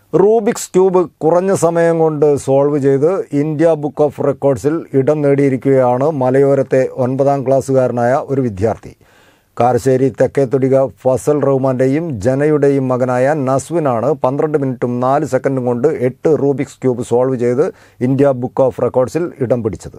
Rubik's cube കുറഞ്ഞ സമയം കൊണ്ട് സോൾവ് ചെയ്ത് ഇന്ത്യ ബുക്ക് ഓഫ് റെക്കോർഡ്സിൽ ഇടം നേടിയിരിക്കുകയാണ് മലയോരത്തെ ഒൻപതാം ക്ലാസ്സുകാരനായ ഒരു വിദ്യാർത്ഥി കാരശ്ശേരി തെക്കേത്തൊടിക ഫസൽ റഹ്മാന്റെയും ജനയുടെയും മകനായ നസ്വിനാണ് പന്ത്രണ്ട് മിനിറ്റും നാല് സെക്കൻഡും കൊണ്ട് എട്ട് റൂബിക്സ് ക്യൂബ് സോൾവ് ചെയ്ത് ഇന്ത്യ ബുക്ക് ഓഫ് റെക്കോർഡ്സിൽ ഇടം പിടിച്ചത്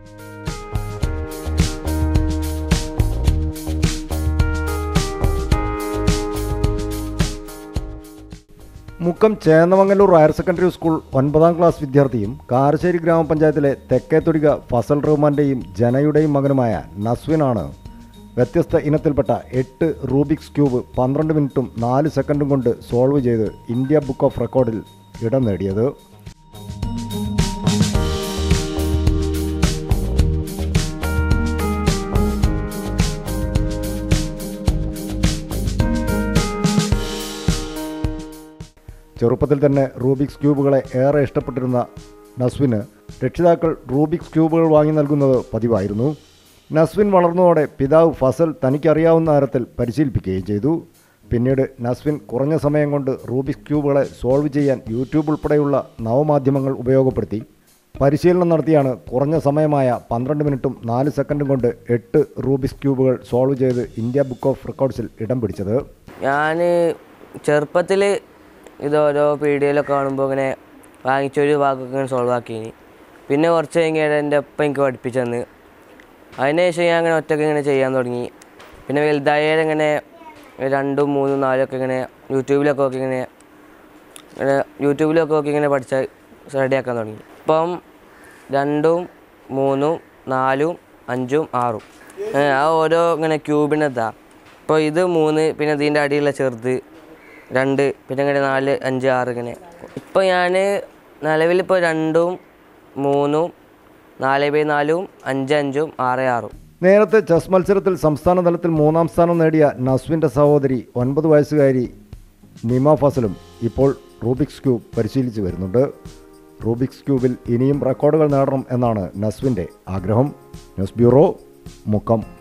Mukkam Chennamangalur higher secondary school ഒൻപതാം ക്ലാസ് വിദ്യാർത്ഥിയും കാരശ്ശേരി ഗ്രാമപഞ്ചായത്തിലെ തെക്കേത്തൊടിക ഫസൽ റഹ്മാന്റെയും ജനയുടെയും മകനുമായ നസ്വിനാണ് വ്യത്യസ്ത ഇനത്തിൽപ്പെട്ട എട്ട് റൂബിക്സ് ക്യൂബ് പന്ത്രണ്ട് മിനിറ്റും നാല് സെക്കൻഡും കൊണ്ട് സോൾവ് ചെയ്ത് ഇന്ത്യ ബുക്ക് ഓഫ് റെക്കോർഡിൽ ഇടം നേടിയത് ചെറുപ്പത്തിൽ തന്നെ റൂബിക്സ് ക്യൂബുകളെ ഏറെ ഇഷ്ടപ്പെട്ടിരുന്ന നസ്വിന് രക്ഷിതാക്കൾ റൂബിക്സ് ക്യൂബുകൾ വാങ്ങി നൽകുന്നത് പതിവായിരുന്നു നസ്വിൻ വളർന്നതോടെ പിതാവ് ഫസൽ തനിക്കറിയാവുന്ന തരത്തിൽ പരിശീലിപ്പിക്കുകയും ചെയ്തു പിന്നീട് നസ്വിൻ കുറഞ്ഞ സമയം കൊണ്ട് റൂബിക്സ് ക്യൂബുകളെ സോൾവ് ചെയ്യാൻ യൂട്യൂബ് ഉൾപ്പെടെയുള്ള നവമാധ്യമങ്ങൾ ഉപയോഗപ്പെടുത്തി പരിശീലനം നടത്തിയാണ് കുറഞ്ഞ സമയമായ പന്ത്രണ്ട് മിനിറ്റും നാല് സെക്കൻഡും കൊണ്ട് എട്ട് റൂബിക്സ് ക്യൂബുകൾ സോൾവ് ചെയ്ത് ഇന്ത്യ ബുക്ക് ഓഫ് റെക്കോർഡ്സിൽ ഇടം പിടിച്ചത് ഞാൻ ചെറുപ്പത്തിൽ ഇത് ഓരോ പീഡിയയിലൊക്കെ കാണുമ്പോൾ ഇങ്ങനെ വാങ്ങിച്ചൊരു വാക്കൊക്കെ ഇങ്ങനെ സോൾവ് ആക്കിയിനി പിന്നെ കുറച്ച് കഴിഞ്ഞാൽ എൻ്റെ ഒപ്പം എനിക്ക് പഠിപ്പിച്ചു തന്ന് അതിനുശേഷം ഞാൻ അങ്ങനെ ഒറ്റയ്ക്ക് ഇങ്ങനെ ചെയ്യാൻ തുടങ്ങി പിന്നെ വലുതായാലും ഇങ്ങനെ രണ്ടും മൂന്നും നാലും ഒക്കെ ഇങ്ങനെ യൂട്യൂബിലൊക്കെ നോക്കി ഇങ്ങനെ ഇങ്ങനെ യൂട്യൂബിലൊക്കെ നോക്കി ഇങ്ങനെ പഠിച്ച റെഡിയാക്കാൻ തുടങ്ങി ഇപ്പം രണ്ടും മൂന്നും നാലും അഞ്ചും ആറും ഏ, ആ ഓരോ ഇങ്ങനെ ക്യൂബിനെത്താ ഇപ്പോൾ ഇത് മൂന്ന് പിന്നെ ഇതിൻ്റെ അടിയിലുള്ള ചെറുത് രണ്ട് പിന്നെ ഇങ്ങനെ നാല് അഞ്ച് ആറ് ഇങ്ങനെ ഇപ്പോൾ ഞാൻ നിലവിലിപ്പോൾ രണ്ടും മൂന്നും നാല് ബൈ നാലും അഞ്ച് അഞ്ചും ആറ് ആറും നേരത്തെ ചെസ് മത്സരത്തിൽ സംസ്ഥാന തലത്തിൽ മൂന്നാം സ്ഥാനം നേടിയ നസ്വിൻ്റെ സഹോദരി ഒൻപത് വയസ്സുകാരി നിമ ഫസലും ഇപ്പോൾ റൂബിക്സ് ക്യൂബ് പരിശീലിച്ചു വരുന്നുണ്ട് റൂബിക്സ് ക്യൂബിൽ ഇനിയും റെക്കോർഡുകൾ നേടണം എന്നാണ് നസ്വിൻ്റെ ആഗ്രഹം ന്യൂസ് ബ്യൂറോ മുക്കം